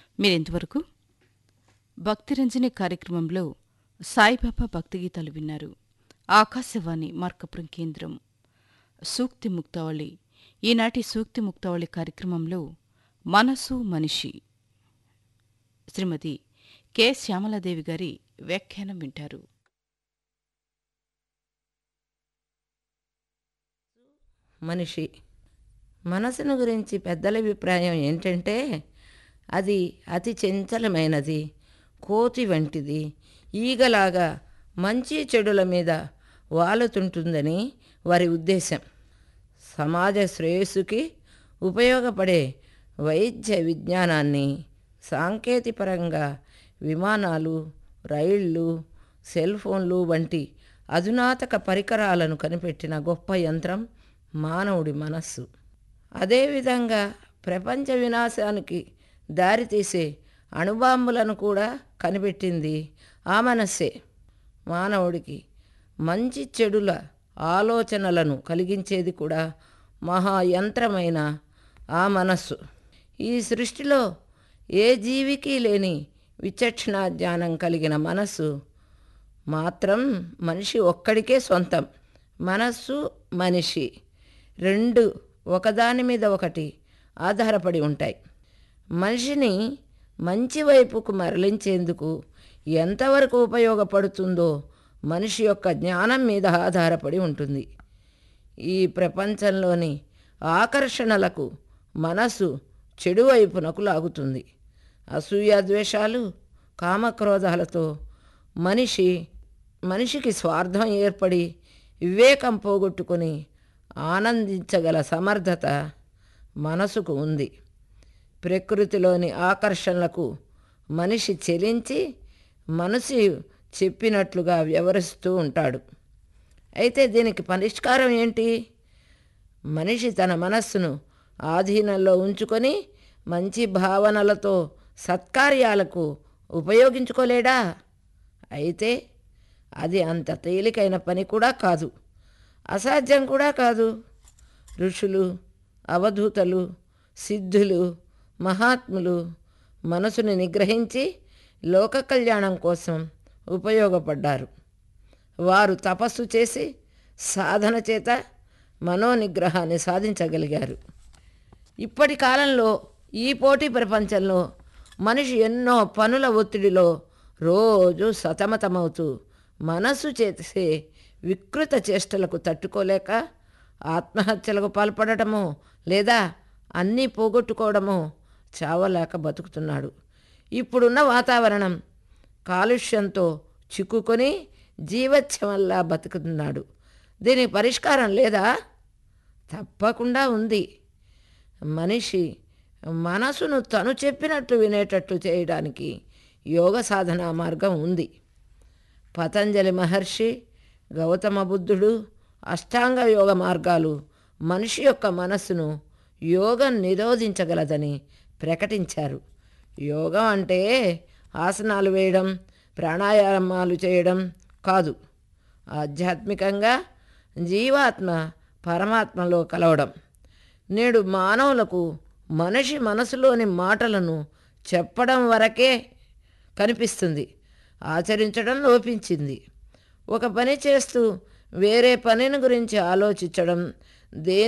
మీరింతవరకు భక్తిరంజని కార్యక్రమంలో సాయిబాబా భక్తి గీతాలు విన్నారు ఆకాశవాణి మార్కపురం కేంద్రం సూక్తి ముక్తావళి ఈనాటి సూక్తి ముక్తావళి కార్యక్రమంలో మనసు మనిషి శ్రీమతి కె శ్యామలాదేవి గారి వ్యాఖ్యానం వింటారు మనిషి మనసును గురించి పెద్దల అభిప్రాయం ఏంటంటే అది అతి చంచలమైనది కోతి వంటిది ఈగలాగా మంచి చెడుల మీద వాలుతుంటుందని వారి ఉద్దేశం సమాజ శ్రేయస్సుకి ఉపయోగపడే వైద్య విజ్ఞానాన్ని సాంకేతికపరంగా విమానాలు రైళ్ళు సెల్ ఫోన్లు వంటి అధునాతక పరికరాలను కనిపెట్టిన గొప్ప యంత్రం మానవుడి మనస్సు అదేవిధంగా ప్రపంచ వినాశానికి దారితీసే అణుబాంబులను కూడా కనిపెట్టింది ఆ మనస్సే మానవుడికి మంచి చెడుల ఆలోచనలను కలిగించేది కూడా మహాయంత్రమైన ఆ మనస్సు ఈ సృష్టిలో ఏ జీవికి లేని విచక్షణ జ్ఞానం కలిగిన మనస్సు మాత్రం మనిషి ఒక్కడికే సొంతం మనస్సు మనిషి రెండు ఒకదాని మీద ఒకటి ఆధారపడి ఉంటాయి మనిషిని మంచి వైపుకు మరలించేందుకు ఎంతవరకు ఉపయోగపడుతుందో మనిషి యొక్క జ్ఞానం మీద ఆధారపడి ఉంటుంది ఈ ప్రపంచంలోని ఆకర్షణలకు మనసు చెడు వైపునకు లాగుతుంది అసూయ ద్వేషాలు కామక్రోధాలతో మనిషి మనిషికి స్వార్థం ఏర్పడి వివేకం పోగొట్టుకొని ఆనందించగల సమర్థత మనసుకు ఉంది ప్రకృతిలోని ఆకర్షణలకు మనిషి చెలించి మనసు చెప్పినట్లుగా వ్యవహరిస్తూ ఉంటాడు అయితే దీనికి పరిష్కారం ఏంటి మనిషి తన మనస్సును ఆధీనంలో ఉంచుకొని మంచి భావనలతో సత్కార్యాలకు ఉపయోగించుకోలేడా అయితే అది అంత తేలికైన పని కూడా కాదు అసాధ్యం కూడా కాదు ఋషులు అవధూతలు సిద్ధులు మహాత్ములు మనసుని నిగ్రహించి లోక కళ్యాణం కోసం ఉపయోగపడ్డారు వారు తపస్సు చేసి సాధన చేత మనోనిగ్రహాన్ని సాధించగలిగారు ఇప్పటి కాలంలో ఈ పోటీ ప్రపంచంలో మనిషి ఎన్నో పనుల ఒత్తిడిలో రోజు సతమతమవుతూ మనస్సు చేసే వికృత చేష్టలకు తట్టుకోలేక ఆత్మహత్యలకు పాల్పడటమో లేదా అన్నీ పోగొట్టుకోవడమో చావలేక బతుకుతున్నాడు ఇప్పుడున్న వాతావరణం కాలుష్యంతో చిక్కుకొని జీవత్యమల్లా బతుకుతున్నాడు దీనికి పరిష్కారం లేదా తప్పకుండా ఉంది మనిషి మనసును తను చెప్పినట్లు వినేటట్లు చేయడానికి యోగ సాధన మార్గం ఉంది పతంజలి మహర్షి గౌతమ బుద్ధుడు అష్టాంగ యోగ మార్గాలు మనిషి యొక్క మనస్సును యోగం నిరోధించగలదని ప్రకటించారు యోగం అంటే ఆసనాలు వేయడం ప్రాణాయామాలు చేయడం కాదు ఆధ్యాత్మికంగా జీవాత్మ పరమాత్మలో కలవడం నేడు మానవులకు మనిషి మనసులోని మాటలను చెప్పడం వరకే కనిపిస్తుంది ఆచరించడం లోపించింది ఒక పని చేస్తూ వేరే పనిని గురించి ఆలోచించడం దేని